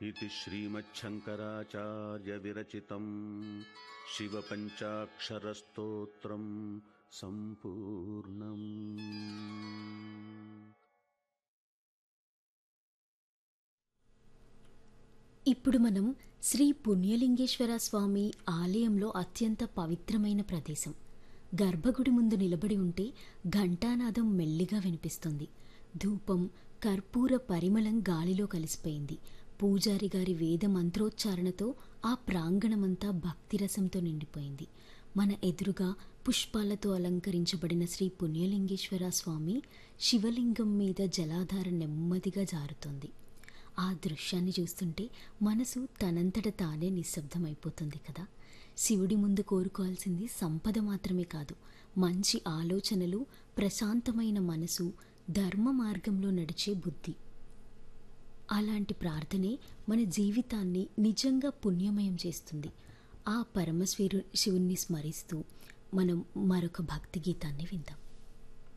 इति श्रीमच्छङ्कराचार्यविरचितं शिवपञ्चाक्षरस्तोत्रं सम्पूर्णम् ఇప్పుడు మనం శ్రీ పుణ్యలింగేశ్వర స్వామి ఆలయంలో అత్యంత పవిత్రమైన ప్రదేశం గర్భగుడి ముందు నిలబడి ఉంటే ఘంటానాదం మెల్లిగా వినిపిస్తుంది ధూపం కర్పూర పరిమళం గాలిలో కలిసిపోయింది పూజారి గారి వేద మంత్రోచ్చారణతో ఆ ప్రాంగణమంతా భక్తిరసంతో నిండిపోయింది మన ఎదురుగా పుష్పాలతో అలంకరించబడిన శ్రీ పుణ్యలింగేశ్వర స్వామి శివలింగం మీద జలాధార నెమ్మదిగా జారుతోంది ఆ దృశ్యాన్ని చూస్తుంటే మనసు తనంతట తానే నిశ్శబ్దమైపోతుంది కదా శివుడి ముందు కోరుకోవాల్సింది సంపద మాత్రమే కాదు మంచి ఆలోచనలు ప్రశాంతమైన మనసు ధర్మ మార్గంలో నడిచే బుద్ధి అలాంటి ప్రార్థనే మన జీవితాన్ని నిజంగా పుణ్యమయం చేస్తుంది ఆ పరమశివుని స్మరిస్తూ మనం మరొక భక్తి గీతాన్ని విందాం